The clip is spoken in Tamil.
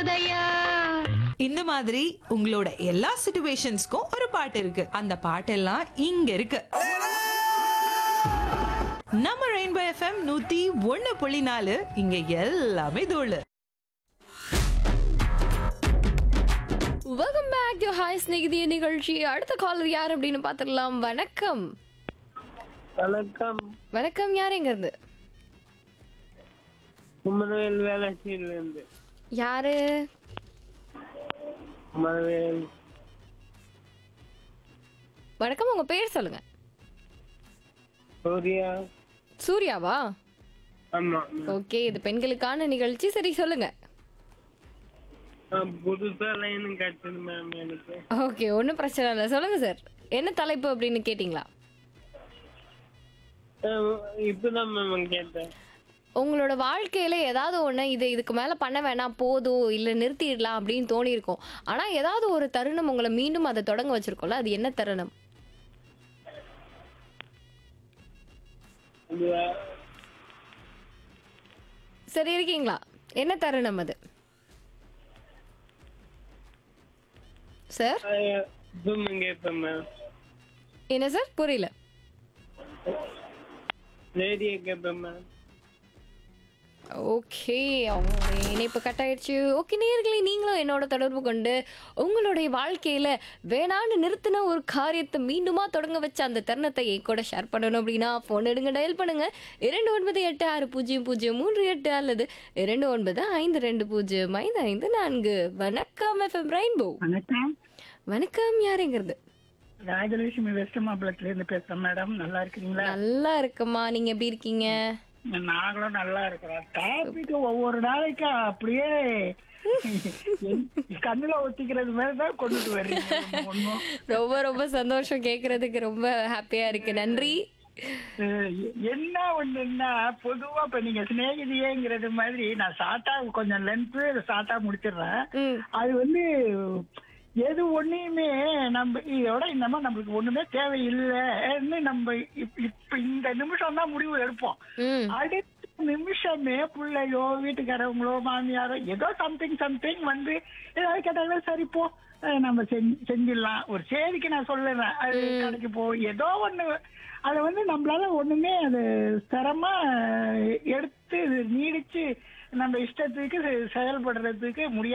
போதையா இந்த மாதிரி உங்களோட எல்லா சிச்சுவேஷன்ஸ்க்கும் ஒரு பாட்டு இருக்கு அந்த பாட்டெல்லாம் இங்க இருக்கு நம்ம ரெயின்போ எஃப்எம் நூத்தி ஒண்ணு புள்ளி நாலு இங்க எல்லாமே தோழு வெல்கம் பேக் டு ஹாய் ஸ்நேகிதிய நிகழ்ச்சி அடுத்த காலர் யார் அப்படின்னு பார்த்துடலாம் வணக்கம் வணக்கம் வணக்கம் யார் எங்க இருந்து குமரவேல் வேளாச்சியில இருந்து யாரு குமரவேல் வணக்கம் உங்க பேர் சொல்லுங்க சூர்யா சூர்யாவா ஆமா ஓகே இது பெண்களுக்கான நிகழ்ச்சி சரி சொல்லுங்க நான் புதுசா லைன் கிடைச்சது மேம் எனக்கு ஓகே ஒன்றும் பிரச்சனை இல்லை சொல்லுங்க சார் என்ன தலைப்பு அப்படின்னு கேட்டிங்களா அஹ் இப்பதான் மேம் கேட்டேன் உங்களோட வாழ்க்கையில ஏதாவது ஒன்று இது இதுக்கு மேலே பண்ண வேணாம் போதும் இல்லை நிறுத்திடலாம் அப்படின்னு தோணி இருக்கும் ஆனால் ஏதாவது ஒரு தருணம் உங்களை மீண்டும் அதை தொடங்க வச்சிருக்கோம்ல அது என்ன தருணம் இது சரி இருக்கீங்களா என்ன தருணம் அது சார் ஜூம் கேட்பேன் மேம் என்ன சார் புரியல ரேடியோ கேட்பேன் மேம் ஓகே அவங்க இணைப்பு கட் ஆயிடுச்சு ஓகே நேர்களே நீங்களும் என்னோட தொடர்பு கொண்டு உங்களுடைய வாழ்க்கையில வேணான்னு நிறுத்தின ஒரு காரியத்தை மீண்டுமா தொடங்க வச்ச அந்த தருணத்தை என் கூட ஷேர் பண்ணணும் அப்படின்னா ஃபோன் எடுங்க டயல் பண்ணுங்க இரண்டு ஒன்பது எட்டு ஆறு பூஜ்ஜியம் பூஜ்ஜியம் மூன்று எட்டு அல்லது இரண்டு ஒன்பது ஐந்து ரெண்டு பூஜ்ஜியம் ஐந்து ஐந்து நான்கு வணக்கம் எஃப்எம் ரெயின்போ வணக்கம் வணக்கம் யாருங்கிறது ராஜலட்சுமி வெஸ்ட் மாம்பலத்துல இருந்து பேசுறேன் மேடம் நல்லா இருக்கீங்களா நல்லா இருக்கம்மா நீங்க எப்படி இருக்கீங்க நாங்களும் நல்லா இருக்கிறோம் டாபிக் ஒவ்வொரு நாளைக்கு அப்படியே கண்ணுல ஒத்திக்கிறது மாதிரி தான் கொண்டுட்டு வர்றீங்க ஒண்ணும் ரொம்ப ரொம்ப சந்தோஷம் கேட்கறதுக்கு ரொம்ப ஹாப்பியா இருக்கு நன்றி அஹ் என்ன ஒண்ணுன்னா பொதுவா இப்ப நீங்க சிநேகிதியேங்கிறது மாதிரி நான் ஷார்ட்டா கொஞ்சம் லென்த் ஷார்ட்டா முடிச்சிடுறேன் ம் அது வந்து எது ஒண்ணுமே நம்ம இதோட இந்த மாதிரி நம்மளுக்கு ஒண்ணுமே தேவையில்லைன்னு நம்ம இப்ப இப்ப இந்த நிமிஷம் தான் முடிவு எடுப்போம் ம் அடுத்த நிமிஷமே பிள்ளையோ வீட்டுக்காரவங்களோ மாமியாரோ ஏதோ சம்திங் சம்திங் வந்து ஏதாவது கேட்டாங்களா சரி போ அஹ் நம்ம செஞ்சு செஞ்சிடலாம் ஒரு சேதிக்கு நான் சொல்லுறேன் அது கடைக்கு போ ஏதோ ஒண்ணு அதை வந்து நம்மளால ஒண்ணுமே அது ஸ்திரமா எடுத்து நீடிச்சு நம்ம இஷ்டத்துக்கு செயல்படுறதுக்கு முடியாது